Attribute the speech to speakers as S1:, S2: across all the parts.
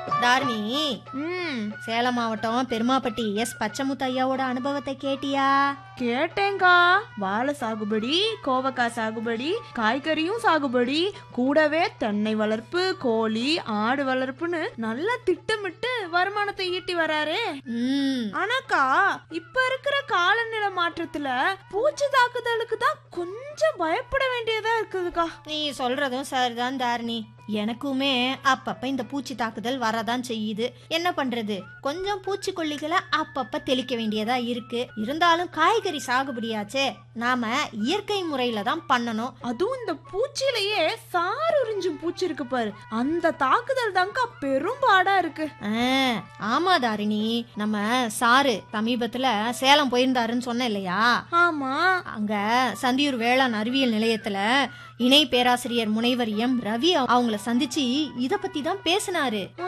S1: தாரணி
S2: ம்
S1: சேலம் மாவட்டம் பெருமாப்பட்டி எஸ் பச்சைமுத்து ஐயாவோட அனுபவத்தை கேட்டியா
S2: கேட்டேங்கா வாழை சாகுபடி கோவக்காய் சாகுபடி காய்கறியும் சாகுபடி கூடவே தென்னை வளர்ப்பு கோழி ஆடு வளர்ப்புன்னு நல்லா திட்டமிட்டு வருமானத்தை ஈட்டி வராரே
S1: ம்
S2: ஆனாக்கா இப்ப இருக்கிற காலநிலை மாற்றத்துல பூச்சி தாக்குதலுக்கு தான் கொஞ்சம் பயப்பட வேண்டியதா இருக்குதுக்கா
S1: நீ சொல்றதும் சரிதான் தாரணி எனக்குமே அப்பப்ப இந்த பூச்சி தாக்குதல் வரதான் செய்யுது என்ன பண்றது கொஞ்சம் பூச்சிக்கொல்லிகளை அப்பப்ப தெளிக்க வேண்டியதா இருக்கு இருந்தாலும் காய்கறி சாகுபடியாச்சே நாம இயற்கை முறையில தான் பண்ணணும்
S2: அதுவும் இந்த பூச்சியிலேயே சாறு உறிஞ்சும் பூச்சி இருக்கு பாரு அந்த தாக்குதல் தான்க்கா பெரும்பாடா இருக்கு
S1: ஆ, ஆமா தாரிணி நம்ம சாரு சமீபத்துல சேலம் போயிருந்தாருன்னு சொன்னேன் இல்லையா
S2: ஆமா
S1: அங்க சந்தியூர் வேளாண் அறிவியல் நிலையத்துல இணை பேராசிரியர் முனைவர் எம் ரவி அவங்கள சந்திச்சு இத பத்தி தான் பேசினாரு
S2: ஆ.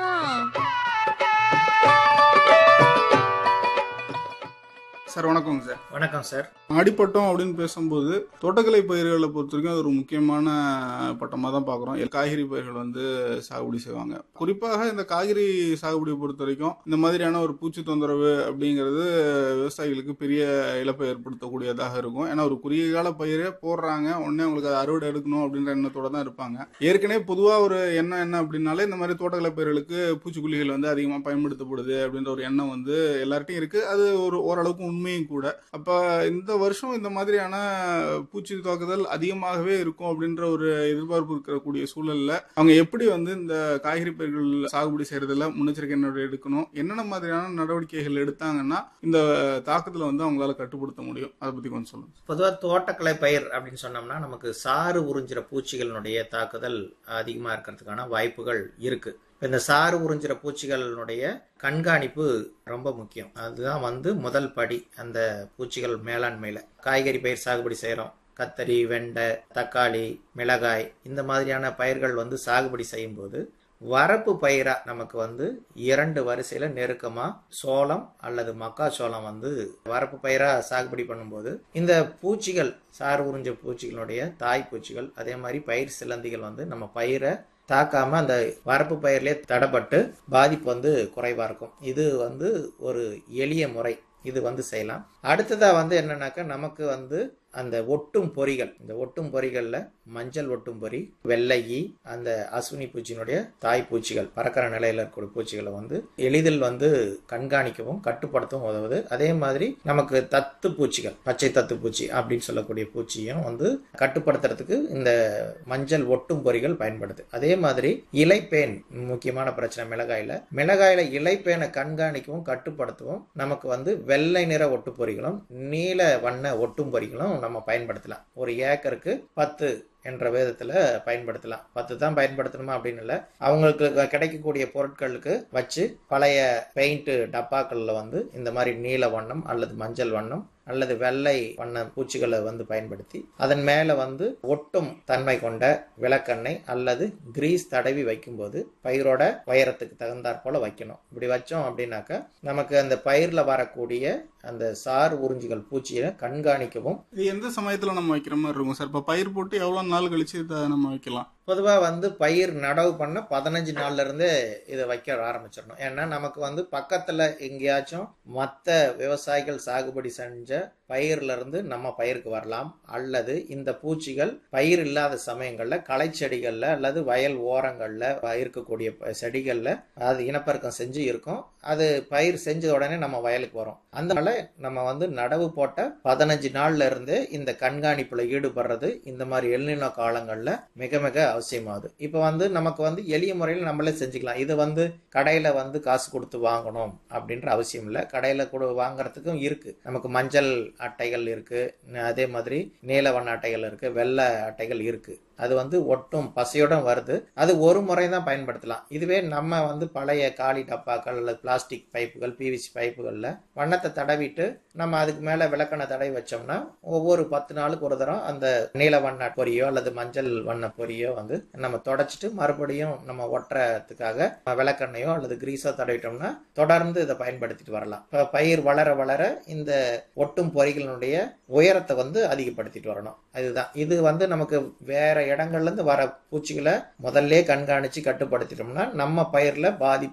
S3: சார் வணக்கங்க சார்
S4: வணக்கம் சார்
S3: அடிப்பட்டம் அப்படின்னு பேசும்போது தோட்டக்கலை பயிர்களை பொறுத்த வரைக்கும் அது ஒரு முக்கியமான பட்டமாக தான் பார்க்குறோம் காய்கறி பயிர்கள் வந்து சாகுபடி செய்வாங்க குறிப்பாக இந்த காய்கறி சாகுபடியை பொறுத்த வரைக்கும் இந்த மாதிரியான ஒரு பூச்சி தொந்தரவு அப்படிங்கிறது விவசாயிகளுக்கு பெரிய இழப்பை ஏற்படுத்தக்கூடியதாக இருக்கும் ஏன்னா ஒரு குறுகிய கால பயிரே போடுறாங்க உடனே அவங்களுக்கு அதை அறுவடை எடுக்கணும் அப்படின்ற எண்ணத்தோட தான் இருப்பாங்க ஏற்கனவே பொதுவாக ஒரு எண்ணம் என்ன அப்படின்னாலே இந்த மாதிரி தோட்டக்கலை பயிர்களுக்கு பூச்சிக்கொல்லிகள் வந்து அதிகமாக பயன்படுத்தப்படுது அப்படின்ற ஒரு எண்ணம் வந்து எல்லார்ட்டையும் இருக்கு அது ஒரு ஓரளவுக்கு உண்மையும் கூட அப்ப இந்த வருஷம் இந்த மாதிரியான பூச்சி தாக்குதல் அதிகமாகவே இருக்கும் அப்படின்ற ஒரு எதிர்பார்ப்பு இருக்கக்கூடிய சூழல்ல அவங்க எப்படி வந்து இந்த காய்கறி பயிர்கள் சாகுபடி செய்யறதுல முன்னெச்சரிக்கை நடவடிக்கை எடுக்கணும் என்னென்ன மாதிரியான நடவடிக்கைகள் எடுத்தாங்கன்னா இந்த தாக்குதலை வந்து அவங்களால கட்டுப்படுத்த முடியும் அதை பத்தி கொஞ்சம் சொல்லுங்க
S4: பொதுவாக தோட்டக்கலை பயிர் அப்படின்னு சொன்னோம்னா நமக்கு சாறு உறிஞ்சிற பூச்சிகளினுடைய தாக்குதல் அதிகமாக இருக்கிறதுக்கான வாய்ப்புகள் இருக்கு இப்ப இந்த சாறு உறிஞ்சிற பூச்சிகளினுடைய கண்காணிப்பு ரொம்ப முக்கியம் அதுதான் வந்து முதல் படி அந்த பூச்சிகள் மேலாண்மையில காய்கறி பயிர் சாகுபடி செய்கிறோம் கத்தரி வெண்டை தக்காளி மிளகாய் இந்த மாதிரியான பயிர்கள் வந்து சாகுபடி செய்யும்போது வரப்பு பயிரா நமக்கு வந்து இரண்டு வரிசையில நெருக்கமா சோளம் அல்லது மக்காச்சோளம் வந்து வரப்பு பயிரா சாகுபடி பண்ணும்போது இந்த பூச்சிகள் சாறு உறிஞ்ச பூச்சிகளுடைய தாய் பூச்சிகள் அதே மாதிரி பயிர் சிலந்திகள் வந்து நம்ம பயிரை தாக்காம அந்த வரப்பு பயிர்லயே தடப்பட்டு பாதிப்பு வந்து குறைவா இருக்கும் இது வந்து ஒரு எளிய முறை இது வந்து செய்யலாம் அடுத்ததா வந்து என்னன்னாக்கா நமக்கு வந்து அந்த ஒட்டும் பொறிகள் இந்த ஒட்டும் பொறிகள்ல மஞ்சள் ஒட்டும் பொறி வெள்ளையி அந்த அஸ்வினி பூச்சியினுடைய தாய் பூச்சிகள் பறக்கிற நிலையில இருக்கக்கூடிய பூச்சிகளை வந்து எளிதில் வந்து கண்காணிக்கவும் கட்டுப்படுத்தவும் உதவுது அதே மாதிரி நமக்கு தத்து பூச்சிகள் பச்சை தத்து பூச்சி அப்படின்னு சொல்லக்கூடிய பூச்சியும் வந்து கட்டுப்படுத்துறதுக்கு இந்த மஞ்சள் ஒட்டும் பொறிகள் பயன்படுது அதே மாதிரி இலைப்பேன் முக்கியமான பிரச்சனை மிளகாயில மிளகாயில இலைப்பேனை கண்காணிக்கவும் கட்டுப்படுத்தவும் நமக்கு வந்து வெள்ளை நிற ஒட்டுப்பொறிகளும் நீல வண்ண ஒட்டும் பொறிகளும் நம்ம பயன்படுத்தலாம் ஒரு ஏக்கருக்கு பத்து என்ற வேதத்துல பயன்படுத்தலாம் பத்து தான் பயன்படுத்தணுமா அப்படின்னு இல்லை அவங்களுக்கு க- கிடைக்கக்கூடிய பொருட்களுக்கு வச்சு பழைய பெயிண்ட் டப்பாக்கள்ல வந்து இந்த மாதிரி நீல வண்ணம் அல்லது மஞ்சள் வண்ணம் அல்லது வெள்ளை வண்ண பூச்சிகளை வந்து பயன்படுத்தி அதன் மேல வந்து ஒட்டும் தன்மை கொண்ட விளக்கெண்ணெய் அல்லது கிரீஸ் தடவி வைக்கும்போது பயிரோட உயரத்துக்கு தகுந்தாற் போல வைக்கணும் இப்படி வச்சோம் அப்படின்னாக்கா நமக்கு அந்த பயிர்ல வரக்கூடிய அந்த சார் உறிஞ்சிகள் பூச்சியை கண்காணிக்கவும்
S3: இது எந்த சமயத்துல நம்ம வைக்கிற மாதிரி இருக்கும் சார் இப்ப பயிர் போட்டு எவ்வளவு நாள் கழிச்சு இதை நம்ம வைக்கலாம்
S4: பொதுவாக வந்து பயிர் நடவு பண்ண பதினஞ்சு நாள்ல இருந்தே இதை வைக்க ஆரம்பிச்சிடணும் ஏன்னா நமக்கு வந்து பக்கத்துல எங்கேயாச்சும் மற்ற விவசாயிகள் சாகுபடி செஞ்ச பயிர்ல இருந்து நம்ம பயிருக்கு வரலாம் அல்லது இந்த பூச்சிகள் பயிர் இல்லாத சமயங்கள்ல களை செடிகள்ல அல்லது வயல் ஓரங்கள்ல இருக்கக்கூடிய ப- செடிகள்ல அது இனப்பெருக்கம் செஞ்சு இருக்கும் அது பயிர் செஞ்ச உடனே நம்ம வயலுக்கு வரும் அதனால நம்ம வந்து நடவு போட்ட பதினஞ்சு நாள்ல இருந்தே இந்த கண்காணிப்புல ஈடுபடுறது இந்த மாதிரி எல்நினோ காலங்கள்ல மிக மிக அவசியமாகுது இப்போ வந்து நமக்கு வந்து எளிய முறையில் நம்மளே செஞ்சுக்கலாம் இது வந்து கடையில வந்து காசு கொடுத்து வாங்கணும் அப்படின்ற அவசியம் இல்லை கடையில கூட வாங்குறதுக்கும் இருக்கு நமக்கு மஞ்சள் அட்டைகள் இருக்கு அதே மாதிரி நீல வண்ண அட்டைகள் இருக்கு வெள்ளை அட்டைகள் இருக்கு அது வந்து ஒட்டும் பசையுடன் வருது அது ஒரு முறை தான் பயன்படுத்தலாம் இதுவே நம்ம வந்து பழைய காலி டப்பாக்கள் அல்லது பிளாஸ்டிக் பைப்புகள் பிவிசி பைப்புகளில் வண்ணத்தை தடவிட்டு நம்ம அதுக்கு மேலே விளக்கெண்ணெய் தடவி வச்சோம்னா ஒவ்வொரு பத்து நாளுக்கு ஒரு தரம் அந்த நீல வண்ண பொரியோ அல்லது மஞ்சள் வண்ண பொரியோ வந்து நம்ம தொடச்சிட்டு மறுபடியும் நம்ம ஒட்டுறதுக்காக விளக்கெண்ணையோ அல்லது கிரீஸோ தடவிட்டோம்னா தொடர்ந்து இதை பயன்படுத்திட்டு வரலாம் இப்போ பயிர் வளர வளர இந்த ஒட்டும் பொறிகளினுடைய உயரத்தை வந்து அதிகப்படுத்திட்டு வரணும் அதுதான் இது வந்து நமக்கு வேற இடங்கள்ல இருந்து வர பூச்சிகளை முதல்ல கண்காணிச்சு கட்டுப்படுத்திட்டோம்னா நம்ம பயிர்ல பாதிப்பு